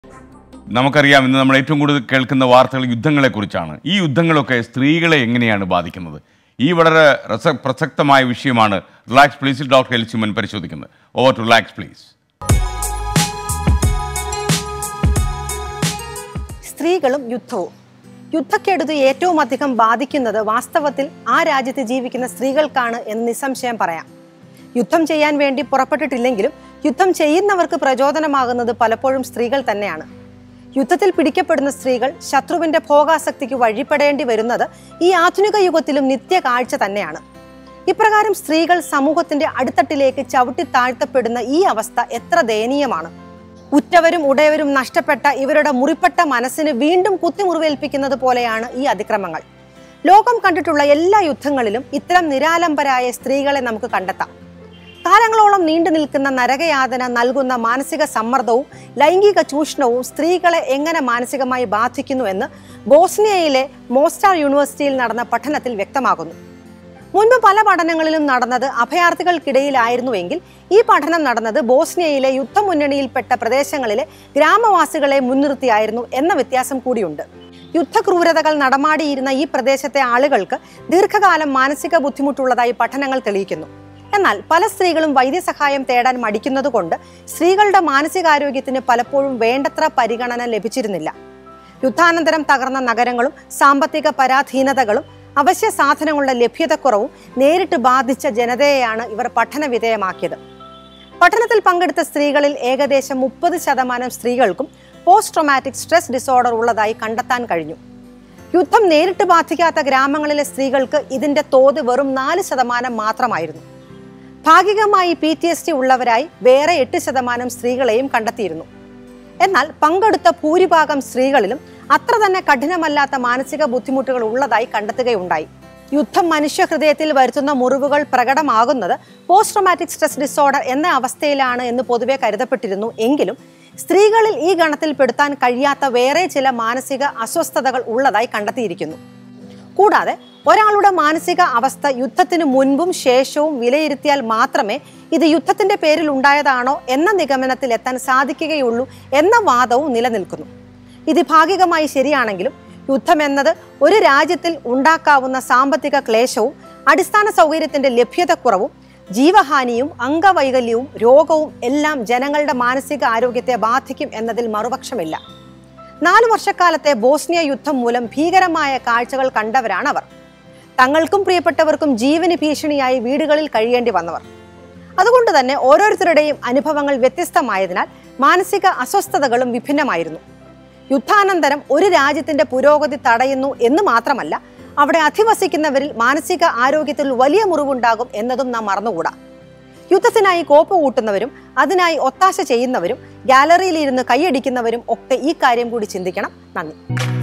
നമുക്കറിയാം ഇന്ന് നമ്മൾ ഏറ്റവും കൂടുതൽ കേൾക്കുന്ന വാർത്തകൾ യുദ്ധങ്ങളെക്കുറിച്ചാണ് ഈ യുദ്ധങ്ങളൊക്കെ സ്ത്രീകളെ എങ്ങനെയാണ് ബാധിക്കുന്നത് ഈ വളരെ രസ പ്രസക്തമായ വിഷയമാണ് റിലാക്സ് പ്ലീസിൽ ഡോക്ടർ എൽസിമൻ പരിശോധിക്കുന്നത് ഓവർ ടു റിലാക്സ് പ്ലീസ് സ്ത്രീകളും യുദ്ധവും യുദ്ധക്കെടുതി ഏറ്റവും അധികം ബാധിക്കുന്നത് വാസ്തവത്തിൽ ആ രാജ്യത്ത് ജീവിക്കുന്ന സ്ത്രീകൾക്കാണ് എന്ന് നിസ്സംശയം പറയാം യുദ്ധം ചെയ്യാൻ വേണ്ടി പുറപ്പെട്ടിട്ടില്ലെങ്കിലും യുദ്ധം ചെയ്യുന്നവർക്ക് പ്രചോദനമാകുന്നത് പലപ്പോഴും സ്ത്രീകൾ തന്നെയാണ് യുദ്ധത്തിൽ പിടിക്കപ്പെടുന്ന സ്ത്രീകൾ ശത്രുവിന്റെ ഭോഗാസക്തിക്ക് വഴിപ്പെടേണ്ടി വരുന്നത് ഈ ആധുനിക യുഗത്തിലും നിത്യ കാഴ്ച തന്നെയാണ് ഇപ്രകാരം സ്ത്രീകൾ സമൂഹത്തിന്റെ അടിത്തട്ടിലേക്ക് ചവിട്ടി താഴ്ത്തപ്പെടുന്ന ഈ അവസ്ഥ എത്ര ദയനീയമാണ് ഉറ്റവരും ഉടയവരും നഷ്ടപ്പെട്ട ഇവരുടെ മുറിപ്പെട്ട മനസ്സിന് വീണ്ടും കുത്തിമുറിവേൽപ്പിക്കുന്നത് പോലെയാണ് ഈ അതിക്രമങ്ങൾ ലോകം കണ്ടിട്ടുള്ള എല്ലാ യുദ്ധങ്ങളിലും ഇത്തരം നിരാലംബരായ സ്ത്രീകളെ നമുക്ക് കണ്ടെത്താം കാലങ്ങളോളം നീണ്ടു നിൽക്കുന്ന നരകയാതന നൽകുന്ന മാനസിക സമ്മർദ്ദവും ലൈംഗിക ചൂഷണവും സ്ത്രീകളെ എങ്ങനെ മാനസികമായി ബാധിക്കുന്നു എന്ന് ബോസ്നിയയിലെ മോസ്റ്റാർ യൂണിവേഴ്സിറ്റിയിൽ നടന്ന പഠനത്തിൽ വ്യക്തമാകുന്നു മുൻപ് പല പഠനങ്ങളിലും നടന്നത് അഭയാർത്ഥികൾക്കിടയിലായിരുന്നുവെങ്കിൽ ഈ പഠനം നടന്നത് ബോസ്നിയയിലെ യുദ്ധമുന്നണിയിൽപ്പെട്ട പ്രദേശങ്ങളിലെ ഗ്രാമവാസികളെ മുൻനിർത്തിയായിരുന്നു എന്ന വ്യത്യാസം കൂടിയുണ്ട് യുദ്ധക്രൂരതകൾ നടമാടിയിരുന്ന ഈ പ്രദേശത്തെ ആളുകൾക്ക് ദീർഘകാലം മാനസിക ബുദ്ധിമുട്ടുള്ളതായി പഠനങ്ങൾ തെളിയിക്കുന്നു എന്നാൽ പല സ്ത്രീകളും വൈദ്യസഹായം തേടാൻ മടിക്കുന്നതുകൊണ്ട് സ്ത്രീകളുടെ മാനസികാരോഗ്യത്തിന് പലപ്പോഴും വേണ്ടത്ര പരിഗണന ലഭിച്ചിരുന്നില്ല യുദ്ധാനന്തരം തകർന്ന നഗരങ്ങളും സാമ്പത്തിക പരാധീനതകളും അവശ്യ സാധനങ്ങളുടെ ലഭ്യതക്കുറവും നേരിട്ട് ബാധിച്ച ജനതയെയാണ് ഇവർ പഠന വിധേയമാക്കിയത് പഠനത്തിൽ പങ്കെടുത്ത സ്ത്രീകളിൽ ഏകദേശം മുപ്പത് ശതമാനം സ്ത്രീകൾക്കും പോസ്റ്റ് ട്രോമാറ്റിക് സ്ട്രെസ് ഡിസോർഡർ ഉള്ളതായി കണ്ടെത്താൻ കഴിഞ്ഞു യുദ്ധം നേരിട്ട് ബാധിക്കാത്ത ഗ്രാമങ്ങളിലെ സ്ത്രീകൾക്ക് ഇതിന്റെ തോത് വെറും നാല് ശതമാനം മാത്രമായിരുന്നു ഭാഗികമായി പി ടി എസ് ടി ഉള്ളവരായി വേറെ എട്ട് ശതമാനം സ്ത്രീകളെയും കണ്ടെത്തിയിരുന്നു എന്നാൽ പങ്കെടുത്ത ഭൂരിഭാഗം സ്ത്രീകളിലും അത്ര തന്നെ കഠിനമല്ലാത്ത മാനസിക ബുദ്ധിമുട്ടുകൾ ഉള്ളതായി കണ്ടെത്തുകയുണ്ടായി യുദ്ധം മനുഷ്യഹൃദയത്തിൽ വരുത്തുന്ന മുറിവുകൾ പ്രകടമാകുന്നത് പോസ്റ്റ് ട്രോമാറ്റിക് സ്ട്രെസ് ഡിസോർഡർ എന്ന അവസ്ഥയിലാണ് എന്ന് പൊതുവെ കരുതപ്പെട്ടിരുന്നു എങ്കിലും സ്ത്രീകളിൽ ഈ ഗണത്തിൽപ്പെടുത്താൻ കഴിയാത്ത വേറെ ചില മാനസിക അസ്വസ്ഥതകൾ ഉള്ളതായി കണ്ടെത്തിയിരിക്കുന്നു കൂടാതെ ഒരാളുടെ മാനസിക അവസ്ഥ യുദ്ധത്തിന് മുൻപും ശേഷവും വിലയിരുത്തിയാൽ മാത്രമേ ഇത് യുദ്ധത്തിന്റെ പേരിൽ ഉണ്ടായതാണോ എന്ന നിഗമനത്തിൽ എത്താൻ സാധിക്കുകയുള്ളൂ എന്ന വാദവും നിലനിൽക്കുന്നു ഇത് ഭാഗികമായി ശരിയാണെങ്കിലും യുദ്ധം എന്നത് ഒരു രാജ്യത്തിൽ ഉണ്ടാക്കാവുന്ന സാമ്പത്തിക ക്ലേശവും അടിസ്ഥാന സൗകര്യത്തിന്റെ ലഭ്യതക്കുറവും ജീവഹാനിയും അംഗവൈകല്യവും രോഗവും എല്ലാം ജനങ്ങളുടെ മാനസിക ആരോഗ്യത്തെ ബാധിക്കും എന്നതിൽ മറുപക്ഷമില്ല നാലു വർഷക്കാലത്തെ ബോസ്നിയ യുദ്ധം മൂലം ഭീകരമായ കാഴ്ചകൾ കണ്ടവരാണ് അവർ തങ്ങൾക്കും പ്രിയപ്പെട്ടവർക്കും ജീവന് ഭീഷണിയായി വീടുകളിൽ കഴിയേണ്ടി വന്നവർ അതുകൊണ്ട് തന്നെ ഓരോരുത്തരുടെയും അനുഭവങ്ങൾ വ്യത്യസ്തമായതിനാൽ മാനസിക അസ്വസ്ഥതകളും വിഭിന്നമായിരുന്നു യുദ്ധാനന്തരം ഒരു രാജ്യത്തിന്റെ പുരോഗതി തടയുന്നു എന്ന് മാത്രമല്ല അവിടെ അധിവസിക്കുന്നവരിൽ മാനസിക ആരോഗ്യത്തിൽ വലിയ മുറിവുണ്ടാകും എന്നതും നാം മറന്നുകൂടാ യുദ്ധത്തിനായി കോപ്പ് കൂട്ടുന്നവരും അതിനായി ഒത്താശ ചെയ്യുന്നവരും ഗാലറിയിൽ ഇരുന്ന് കൈയടിക്കുന്നവരും ഒക്കെ ഈ കാര്യം കൂടി ചിന്തിക്കണം നന്ദി